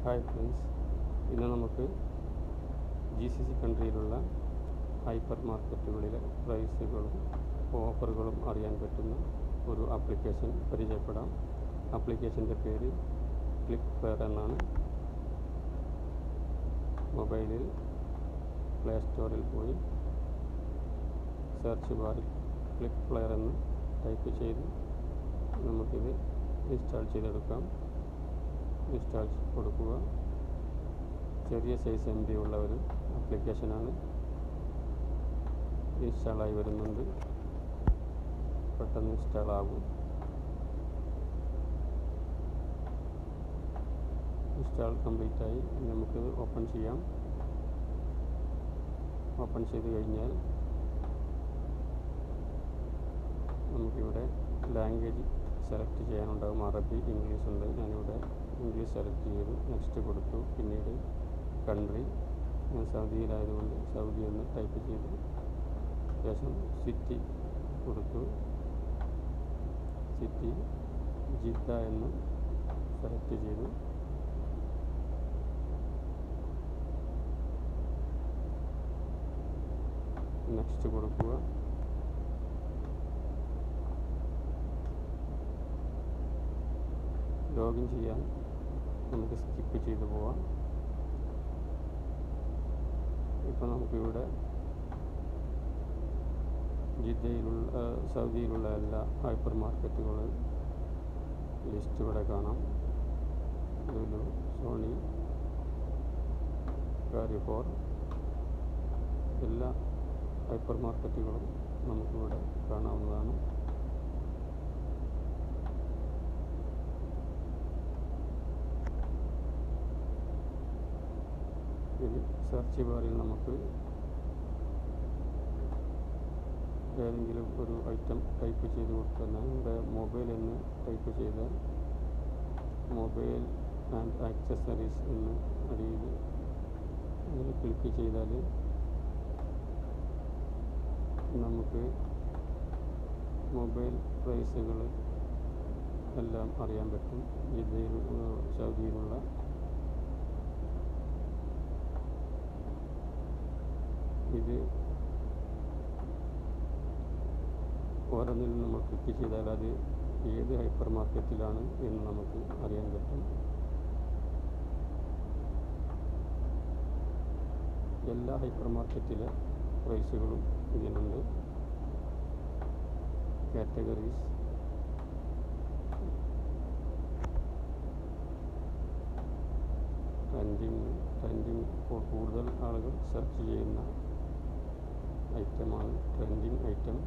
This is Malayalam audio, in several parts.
ഹായ് ഫ്രണ്ട്സ് ഇന്ന് നമുക്ക് ജി സി സി കൺട്രിയിലുള്ള ഹൈപ്പർ മാർക്കറ്റുകളിലെ പ്രൈസുകളും ഓഫറുകളും അറിയാൻ പറ്റുന്ന ഒരു ആപ്ലിക്കേഷൻ പരിചയപ്പെടാം ആപ്ലിക്കേഷൻ്റെ പേര് ക്ലിക്ക് ഫെയർ എന്നാണ് മൊബൈലിൽ പ്ലേ സ്റ്റോറിൽ പോയി സെർച്ച് ബാറിൽ ക്ലിക്ക് പ്ലെയർ എന്ന് ടൈപ്പ് ചെയ്ത് നമുക്കിത് ഇൻസ്റ്റാൾ ചെയ്തെടുക്കാം ഇൻസ്റ്റാൾ കൊടുക്കുക ചെറിയ സൈസ് എം ബി ഉള്ള ഒരു ആപ്ലിക്കേഷനാണ് ഇൻസ്റ്റാളായി വരുന്നുണ്ട് പെട്ടെന്ന് ഇൻസ്റ്റാൾ ആകും ഇൻസ്റ്റാൾ കംപ്ലീറ്റ് ആയി ഇനി നമുക്കിത് ഓപ്പൺ ചെയ്യാം ഓപ്പൺ ചെയ്ത് കഴിഞ്ഞാൽ നമുക്കിവിടെ ലാംഗ്വേജ് സെലക്ട് ചെയ്യാനുണ്ടാകും അറബി ഇംഗ്ലീഷ് ഉണ്ട് ഞാനിവിടെ ഇംഗ്ലീഷ് സെലക്ട് ചെയ്തു നെക്സ്റ്റ് കൊടുത്തു പിന്നീട് കൺട്രി ഞാൻ സൗദിയിലായതുകൊണ്ട് സൗദി എന്ന് ടൈപ്പ് ചെയ്തു ശേഷം സിറ്റി കൊടുത്തു സിറ്റി ജിദ്ദ എന്ന് സെലക്ട് ചെയ്തു നെക്സ്റ്റ് കൊടുക്കുക ലോഗിൻ ചെയ്യാൻ നമുക്ക് സ്കിപ്പ് ചെയ്ത് പോവാം ഇപ്പോൾ നമുക്കിവിടെ ജിദ്ദയിലുള്ള സൗദിയിലുള്ള എല്ലാ ഹൈപ്പർ മാർക്കറ്റുകളും ലിസ്റ്റ് ഇവിടെ കാണാം ലുലു സോണി കാരിഫോർ എല്ലാ ഹൈപ്പർ മാർക്കറ്റുകളും നമുക്കിവിടെ കാണാവുന്നതാണ് ഇത് സെർച്ച് ബാറിൽ നമുക്ക് ഏതെങ്കിലും ഒരു ഐറ്റം ടൈപ്പ് ചെയ്ത് കൊടുത്താൽ നമ്മുടെ മൊബൈൽ എന്ന് ടൈപ്പ് ചെയ്താൽ മൊബൈൽ ആൻഡ് ആക്സസറീസ് എന്ന് അടിയിൽ അതിൽ ക്ലിക്ക് ചെയ്താൽ നമുക്ക് മൊബൈൽ പ്രൈസുകൾ എല്ലാം അറിയാൻ പറ്റും ജിദ്ദയിൽ സൗദിയിലുള്ള ഇത് ഓരോന്നിൽ നമ്മൾ ക്ലിക്ക് ചെയ്താൽ അത് ഏത് ഹൈപ്പർ മാർക്കറ്റിലാണ് എന്ന് നമുക്ക് അറിയാൻ പറ്റും എല്ലാ ഹൈപ്പർ മാർക്കറ്റിലെ പ്രൈസുകളും ഇതിലുണ്ട് കാറ്റഗറീസ് ട്രെൻഡിങ് ട്രെൻഡിങ് ഇപ്പോൾ കൂടുതൽ ആളുകൾ സെർച്ച് ചെയ്യുന്ന ഐറ്റമാണ് ട്രെൻഡിങ് ഐറ്റം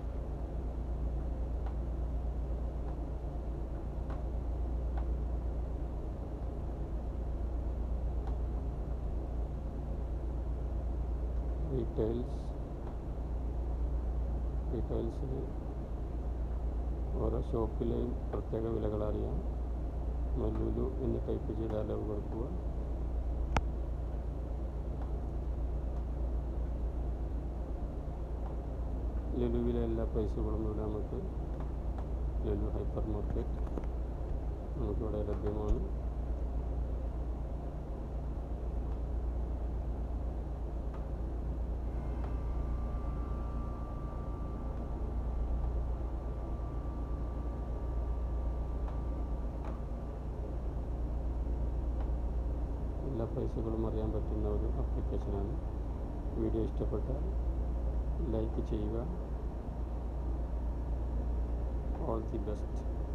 റീറ്റെയിൽസ് റീറ്റെയിൽസിൽ ഓരോ ഷോപ്പിലെയും പ്രത്യേക വിലകൾ അറിയാം മല്ലൂലു എന്ന് ടൈപ്പ് ചെയ്താൽ കൊടുക്കുക ലുലുവിലെ എല്ലാ പ്രൈസുകളും ഇവിടെ നമുക്ക് ലുലു ഹൈപ്പർ മാർക്കറ്റ് നമുക്കിവിടെ ലഭ്യമാണ് എല്ലാ പ്രൈസുകളും അറിയാൻ പറ്റുന്ന ഒരു ആപ്ലിക്കേഷനാണ് വീഡിയോ ഇഷ്ടപ്പെട്ടാൽ ലൈക്ക് ചെയ്യുക ഓൾ ദി ബെസ്റ്റ്